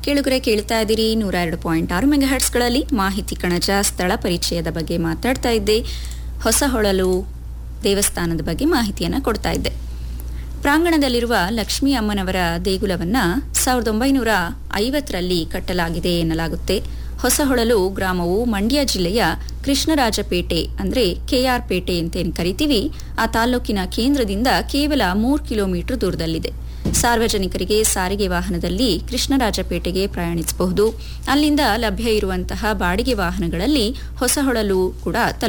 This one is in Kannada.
ಕೇಳುಗರೆ ಕೇಳ್ತಾ ಇದ್ದೀರಿ ನೂರ ಎರಡು ಪಾಯಿಂಟ್ ಆರು ಮೆಗಾಹರ್ಟ್ಸ್ಗಳಲ್ಲಿ ಮಾಹಿತಿ ಕಣಜ ಸ್ಥಳ ಪರಿಚಯದ ಬಗ್ಗೆ ಮಾತಾಡ್ತಾ ಇದ್ದೆ ಹೊಸಹೊಳಲು ದೇವಸ್ಥಾನದ ಬಗ್ಗೆ ಮಾಹಿತಿಯನ್ನು ಕೊಡ್ತಾ ಇದ್ದೆ ಪ್ರಾಂಗಣದಲ್ಲಿರುವ ಲಕ್ಷ್ಮೀ ಅಮ್ಮನವರ ದೇಗುಲವನ್ನ ಸಾವಿರದ ಒಂಬೈನೂರ ಐವತ್ತರಲ್ಲಿ ಕಟ್ಟಲಾಗಿದೆ ಎನ್ನಲಾಗುತ್ತೆ ಹೊಸಹೊಳಲು ಗ್ರಾಮವು ಮಂಡ್ಯ ಜಿಲ್ಲೆಯ ಕೃಷ್ಣರಾಜಪೇಟೆ ಅಂದ್ರೆ ಕೆಆರ್ ಪೇಟೆ ಅಂತೇನು ಕರಿತೀವಿ ಆ ತಾಲೂಕಿನ ಕೇಂದ್ರದಿಂದ ಕೇವಲ ಮೂರು ಕಿಲೋಮೀಟರ್ ದೂರದಲ್ಲಿದೆ ಸಾರ್ವಜನಿಕರಿಗೆ ಸಾರಿಗೆ ವಾಹನದಲ್ಲಿ ಕೃಷ್ಣರಾಜಪೇಟೆಗೆ ಪ್ರಯಾಣಿಸಬಹುದು ಅಲ್ಲಿಂದ ಲಭ್ಯ ಇರುವಂತಹ ಬಾಡಿಗೆ ವಾಹನಗಳಲ್ಲಿ ಹೊಸಹೊಳಲು ಕೂಡ